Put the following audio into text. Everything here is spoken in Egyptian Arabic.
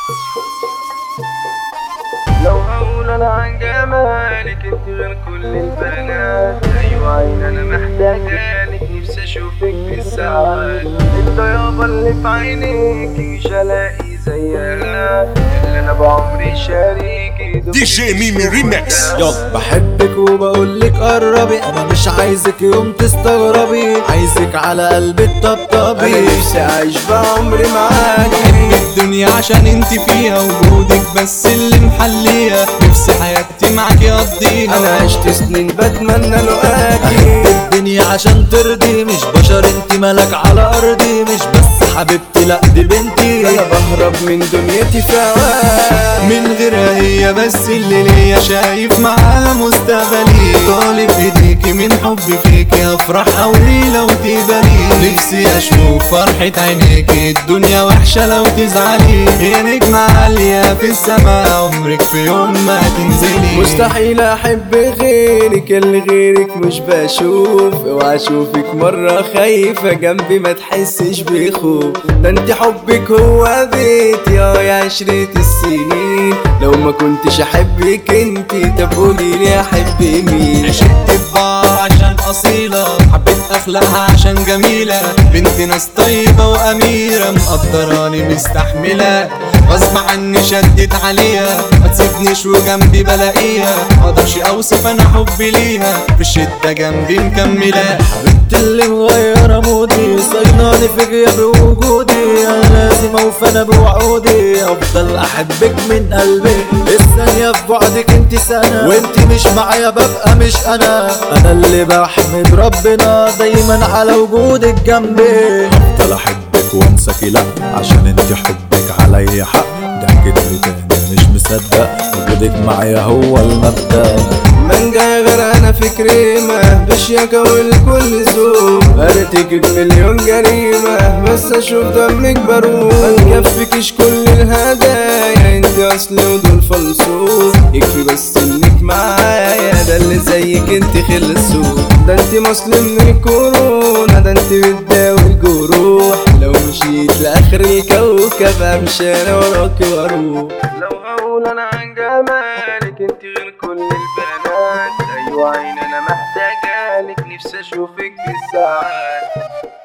لو هقول انا عن جمالك انت غير كل البنات ايوه عين انا محتاجالك نفسي اشوفك بالساعات انت يابا اللي في عينيك مش هلاقي زيها اللي انا بعمري شريكي دي جي ميمي ريمكس يلا بحبك وبقولك قربي انا مش عايزك يوم تستغربي عايزك على قلبي انا الطبطبي نفسي اعيش بعمري معاكي بحب الدنيا عشان انت فيها وجودك بس اللي محليها نفسي حياتي معاكي اقضيها انا عشت سنين بتمنى لقاكي احب الدنيا عشان ترضي مش بشر انت ملك على ارضي مش بس حبيبتي لا دي بنتي انا بهرب من دنيتي في هواك من غيرها هي بس اللي ليا شايف معاها مستقبلي طالب ايديكي من حبي فيكي افرح اوي لو تقبلي نفسي اشوف فرحة عينيكي الدنيا وحشة لو تزعلي هي نجمة عالية في السماء عمرك في يوم ما تنزلي مستحيل احب غيرك اللي غيرك مش بشوف اوعى اشوفك مرة خايفة جنبي ما تحسش بخوف ده انت حبك هو بيتي اه يا عشرة السنين لو ما كنتش احبك انت طب قوليلي احب مين عشقت ببعض عشان أصيلة حبيت أخلاقها عشان جميلة بنت ناس طيبة وأميرة مقدراني مستحملة غصب عني شدت عليها ما تسيبنيش وجنبي بلاقيها مقدرش أوصف أنا حبي ليها في الشدة جنبي مكملة حبيبتي اللي مغيرة مودي صيناني في غياب وجودي انا لازم اوفى انا بوعودي افضل احبك من قلبي الثانية في بعدك انت سنة وانت مش معايا ببقى مش انا انا اللي بحمد ربنا دايما على وجودك جنبي افضل احبك وانساكي لا عشان انت حبك عليا حق ضحكت لي تاني مش مصدق وجودك معايا هو المبدأ من جاي غير انا في كريمة بشياكة والكل ذوق قالتك بمليون جريمة بس اشوف دمك بروق ما تكفيكش كل الهدايا انت اصلي ودول فلسوف يكفي بس انك معايا ده اللي زيك انت خلصوا ده انت مسلم من الكورونا ده انت بتداوي الجروح لو مشيت لاخر الكوكب امشي انا وراكي واروح لو هقول انا عن جمالك انت غير كل البنات ايوه عين انا محتاجالك نفسي اشوفك بالساعات